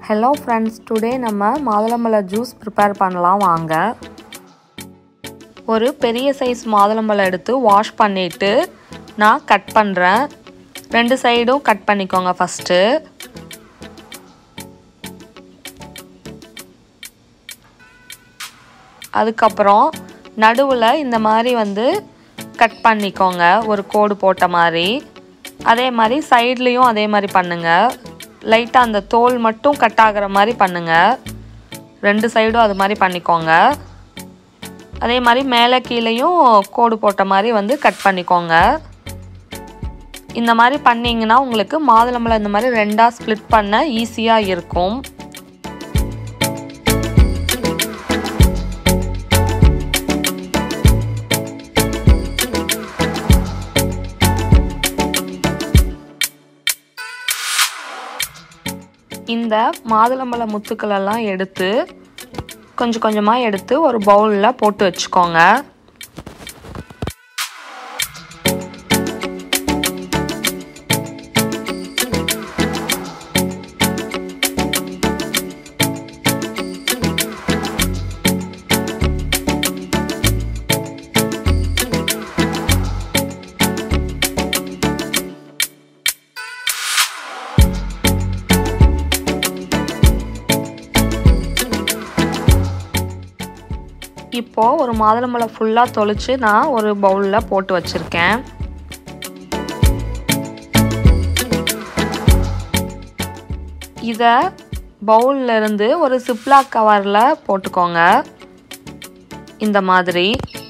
hello friends today நம்ம மாதுளம்பழ juice prepare பண்ணலாம் வாங்க ஒரு பெரிய சைஸ் மாதுளம்பழம் எடுத்து வாஷ் பண்ணிவிட்டு நான் கட் பண்ணுறேன் ரெண்டு சைடும் கட் பண்ணிக்கோங்க ஃபஸ்ட்டு அதுக்கப்புறம் நடுவில் இந்த மாதிரி வந்து கட் பண்ணிக்கோங்க ஒரு கோடு போட்ட மாதிரி அதே மாதிரி சைட்லேயும் அதே மாதிரி பண்ணுங்கள் லைட்டாக அந்த தோல் மட்டும் கட் ஆகிற மாதிரி பண்ணுங்கள் ரெண்டு சைடும் அது மாதிரி பண்ணிக்கோங்க அதே மாதிரி மேலே கீழேயும் கோடு போட்ட மாதிரி வந்து கட் பண்ணிக்கோங்க இந்த மாதிரி பண்ணிங்கன்னா உங்களுக்கு மாதுளம்பழம் இந்த மாதிரி ரெண்டாக ஸ்ப்ளிட் பண்ண ஈஸியாக இருக்கும் இந்த மாதுளம்பழ முத்துக்களெல்லாம் எடுத்து கொஞ்சம் கொஞ்சமாக எடுத்து ஒரு பவுலில் போட்டு வச்சுக்கோங்க இப்போது ஒரு மாதுளம்பழம் ஃபுல்லாக தொளிச்சு நான் ஒரு பவுலில் போட்டு வச்சுருக்கேன் இதை பவுலில் இருந்து ஒரு சிப்லாக் கவரில் போட்டுக்கோங்க இந்த மாதிரி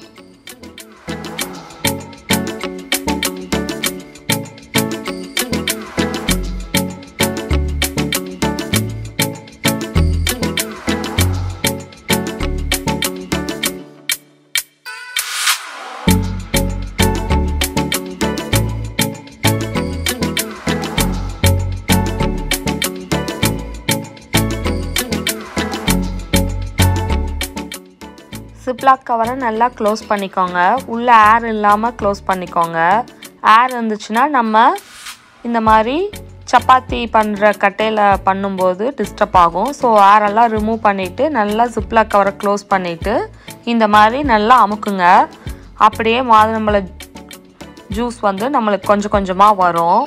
சிப்லாக் கவரை நல்லா க்ளோஸ் பண்ணிக்கோங்க உள்ளே ஏர் இல்லாமல் க்ளோஸ் பண்ணிக்கோங்க ஏர் இருந்துச்சுன்னா நம்ம இந்த மாதிரி சப்பாத்தி பண்ணுற கட்டையில் பண்ணும்போது டிஸ்டர்ப் ஆகும் ஸோ ஏரெல்லாம் ரிமூவ் பண்ணிவிட்டு நல்லா சிப்லாக் கவரை க்ளோஸ் பண்ணிவிட்டு இந்த மாதிரி நல்லா அமுக்குங்க அப்படியே மாதுளம்பழ ஜூஸ் வந்து நம்மளுக்கு கொஞ்சம் கொஞ்சமாக வரும்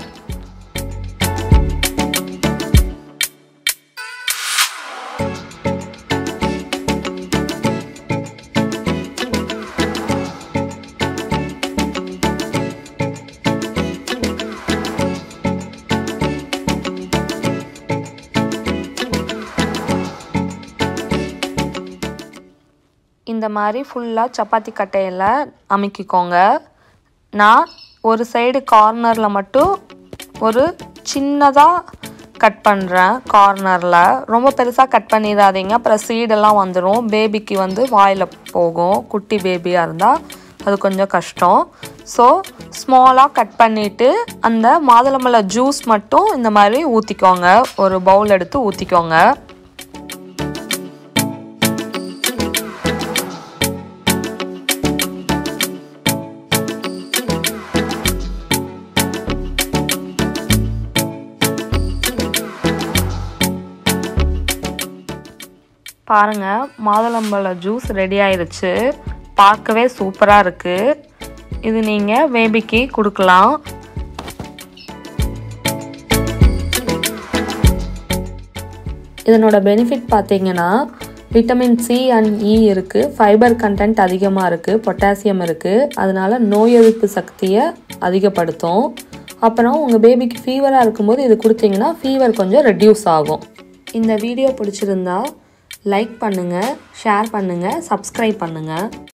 இந்த மாதிரி ஃபுல்லாக சப்பாத்தி கட்டையில் அமுக்கிக்கோங்க நான் ஒரு சைடு கார்னரில் மட்டும் ஒரு சின்னதாக கட் பண்ணுறேன் கார்னரில் ரொம்ப பெருசாக கட் பண்ணிடாதீங்க அப்புறம் சீடெல்லாம் வந்துடும் பேபிக்கு வந்து வாயில் போகும் குட்டி பேபியாக இருந்தால் அது கொஞ்சம் கஷ்டம் ஸோ ஸ்மாலாக கட் பண்ணிவிட்டு அந்த மாதுளம்பழ ஜூஸ் மட்டும் இந்த மாதிரி ஊற்றிக்கோங்க ஒரு பவுல் எடுத்து ஊற்றிக்கோங்க பாருங்கள் மாதுளம்பழ ஜூஸ் ரெடி ஆயிடுச்சு பார்க்கவே சூப்பராக இருக்குது இது நீங்கள் பேபிக்கு கொடுக்கலாம் இதனோட பெனிஃபிட் பார்த்தீங்கன்னா விட்டமின் சி அண்ட் இ இருக்குது ஃபைபர் கண்டென்ட் அதிகமாக இருக்குது பொட்டாசியம் இருக்குது அதனால நோய் எதிர்ப்பு சக்தியை அதிகப்படுத்தும் அப்புறம் உங்கள் பேபிக்கு ஃபீவராக இருக்கும்போது இது கொடுத்தீங்கன்னா ஃபீவர் கொஞ்சம் ரெடியூஸ் ஆகும் இந்த வீடியோ பிடிச்சிருந்தா லைக் பண்ணுங்கள் ஷேர் பண்ணுங்கள் சப்ஸ்கிரைப் பண்ணுங்கள்